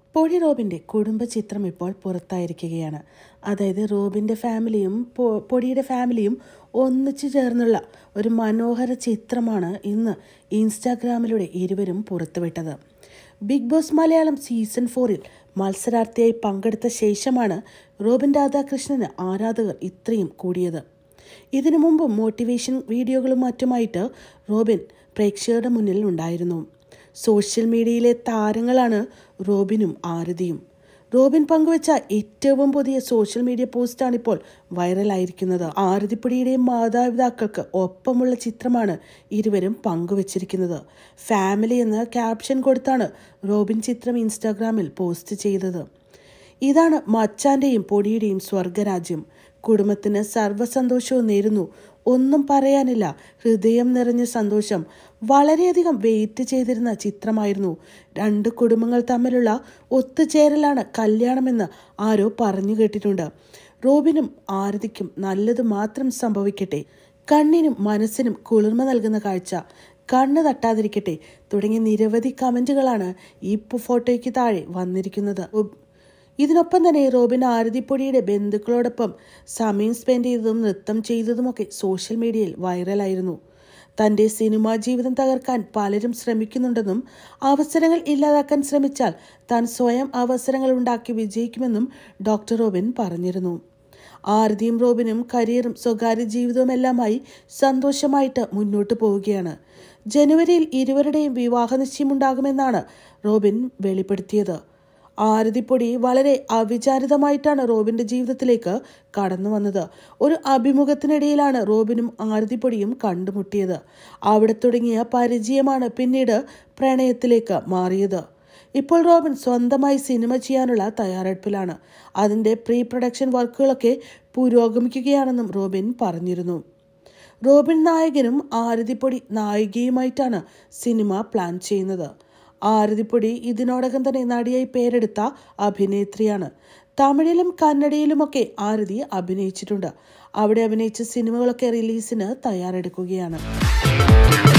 പൊടി റോബിൻ്റെ കുടുംബ ചിത്രം ഇപ്പോൾ പുറത്തായിരിക്കുകയാണ് അതായത് റോബിൻ്റെ ഫാമിലിയും പൊ- പൊടിയുടെ ഫാമിലിയും ഒന്നിച്ചു ചേർന്നുള്ള ഒരു മനോഹര ചിത്രമാണ് ഇന്ന് ഇൻസ്റ്റാഗ്രാമിലൂടെ ഇരുവരും പുറത്തുവിട്ടത് ബിഗ് ബോസ് മലയാളം സീസൺ ഫോറിൽ മത്സരാർത്ഥിയായി പങ്കെടുത്ത ശേഷമാണ് റോബിൻ രാധാകൃഷ്ണന് ആരാധകർ ഇത്രയും കൂടിയത് ഇതിനു മുമ്പ് മോട്ടിവേഷൻ വീഡിയോകളും മറ്റുമായിട്ട് റോബിൻ പ്രേക്ഷകരുടെ മുന്നിൽ ഉണ്ടായിരുന്നു സോഷ്യൽ മീഡിയയിലെ താരങ്ങളാണ് റോബിനും ആരതിയും റോബിൻ പങ്കുവച്ച ഏറ്റവും പുതിയ സോഷ്യൽ മീഡിയ പോസ്റ്റാണ് ഇപ്പോൾ വൈറലായിരിക്കുന്നത് ആരതിപ്പൊടിയുടെയും മാതാപിതാക്കൾക്ക് ഒപ്പമുള്ള ചിത്രമാണ് ഇരുവരും പങ്കുവച്ചിരിക്കുന്നത് ഫാമിലി എന്ന് ക്യാപ്ഷൻ കൊടുത്താണ് റോബിൻ ചിത്രം ഇൻസ്റ്റാഗ്രാമിൽ പോസ്റ്റ് ചെയ്തത് ഇതാണ് മച്ചാന്റെയും പൊടിയുടെയും സ്വർഗരാജ്യം കുടുംബത്തിന് സർവ്വസന്തോഷവും നേരുന്നു ഒന്നും പറയാനില്ല ഹൃദയം നിറഞ്ഞ സന്തോഷം വളരെയധികം വെയിറ്റ് ചെയ്തിരുന്ന ചിത്രമായിരുന്നു രണ്ട് കുടുംബങ്ങൾ തമ്മിലുള്ള ഒത്തുചേരലാണ് കല്യാണമെന്ന് ആരോ പറഞ്ഞു കേട്ടിട്ടുണ്ട് റോബിനും ആരതിക്കും നല്ലത് മാത്രം സംഭവിക്കട്ടെ കണ്ണിനും മനസ്സിനും കുളിർമ നൽകുന്ന കാഴ്ച കണ്ണ് തട്ടാതിരിക്കട്ടെ തുടങ്ങിയ നിരവധി കമന്റുകളാണ് ഈ ഫോട്ടോയ്ക്ക് താഴെ വന്നിരിക്കുന്നത് ഉബ്- ഇതിനൊപ്പം തന്നെ റോബിൻ ആരതിപ്പൊടിയുടെ ബന്ധുക്കളോടൊപ്പം സമയം സ്പെൻഡ് ചെയ്തതും നൃത്തം ചെയ്തതുമൊക്കെ സോഷ്യൽ മീഡിയയിൽ വൈറലായിരുന്നു തൻ്റെ സിനിമാ ജീവിതം തകർക്കാൻ പലരും ശ്രമിക്കുന്നുണ്ടെന്നും അവസരങ്ങൾ ഇല്ലാതാക്കാൻ ശ്രമിച്ചാൽ താൻ സ്വയം അവസരങ്ങൾ ഉണ്ടാക്കി വിജയിക്കുമെന്നും ഡോക്ടർ റോബിൻ പറഞ്ഞിരുന്നു ആരതിയും റോബിനും കരിയറും സ്വകാര്യ ജീവിതവുമെല്ലാമായി സന്തോഷമായിട്ട് മുന്നോട്ട് പോവുകയാണ് ജനുവരിയിൽ ഇരുവരുടെയും വിവാഹ നിശ്ചയമുണ്ടാകുമെന്നാണ് റോബിൻ വെളിപ്പെടുത്തിയത് ആരതിപ്പൊടി വളരെ അവിചാരിതമായിട്ടാണ് റോബിന്റെ ജീവിതത്തിലേക്ക് കടന്നു വന്നത് ഒരു അഭിമുഖത്തിനിടയിലാണ് റോബിനും ആരതിപ്പൊടിയും കണ്ടുമുട്ടിയത് അവിടെ തുടങ്ങിയ പരിചയമാണ് പിന്നീട് പ്രണയത്തിലേക്ക് മാറിയത് ഇപ്പോൾ റോബിൻ സ്വന്തമായി സിനിമ ചെയ്യാനുള്ള തയ്യാറെടുപ്പിലാണ് അതിൻ്റെ പ്രീ പ്രൊഡക്ഷൻ വർക്കുകളൊക്കെ പുരോഗമിക്കുകയാണെന്നും റോബിൻ പറഞ്ഞിരുന്നു റോബിൻ നായകനും ആരതിപ്പൊടി നായികയുമായിട്ടാണ് സിനിമ പ്ലാൻ ചെയ്യുന്നത് ആരതിപ്പൊടി ഇതിനോടകം തന്നെ നടിയായി പേരെടുത്ത അഭിനേത്രിയാണ് തമിഴിലും കന്നഡയിലുമൊക്കെ ആരതി അഭിനയിച്ചിട്ടുണ്ട് അവിടെ അഭിനയിച്ച സിനിമകളൊക്കെ റിലീസിന് തയ്യാറെടുക്കുകയാണ്